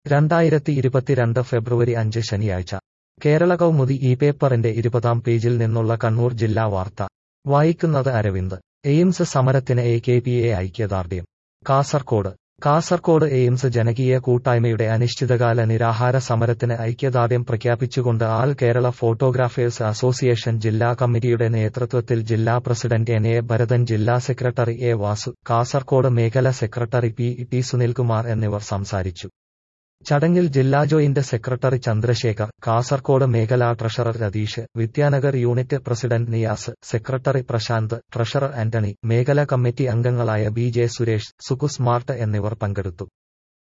രണ്ടായിരത്തി ഇരുപത്തിരണ്ട് ഫെബ്രുവരി അഞ്ച് ശനിയാഴ്ച കേരള കൗമുദി ഈ പേപ്പറിന്റെ ഇരുപതാം പേജിൽ നിന്നുള്ള കണ്ണൂർ ജില്ലാ വാർത്ത വായിക്കുന്നത് അരവിന്ദ് എയിംസ് സമരത്തിന് എ കെ പി എ ഐക്യദാർഢ്യം കാസർകോട് കാസർകോട് എയിംസ് ജനകീയ കൂട്ടായ്മയുടെ അനിശ്ചിതകാല നിരാഹാര സമരത്തിന് ഐക്യദാർഢ്യം പ്രഖ്യാപിച്ചുകൊണ്ട് ആൾ കേരള ഫോട്ടോഗ്രാഫേഴ്സ് അസോസിയേഷൻ ജില്ലാ കമ്മിറ്റിയുടെ നേതൃത്വത്തിൽ ജില്ലാ പ്രസിഡന്റ് എൻ എ ഭരതൻ ജില്ലാ സെക്രട്ടറി എ വാസു കാസർകോട് മേഖല സെക്രട്ടറി പി ടി സുനിൽകുമാർ എന്നിവർ സംസാരിച്ചു ചടങ്ങിൽ ജില്ലാ ജോയിന്റ് സെക്രട്ടറി ചന്ദ്രശേഖർ കാസർകോട് മേഖലാ treasurer Ratheesh Vidyanagar unit president Niyas secretary Prasanth treasurer Antony മേഖലാ കമ്മിറ്റി അംഗങ്ങളായ B J Suresh Suku smart എന്നിവർ പങ്കെടുത്തു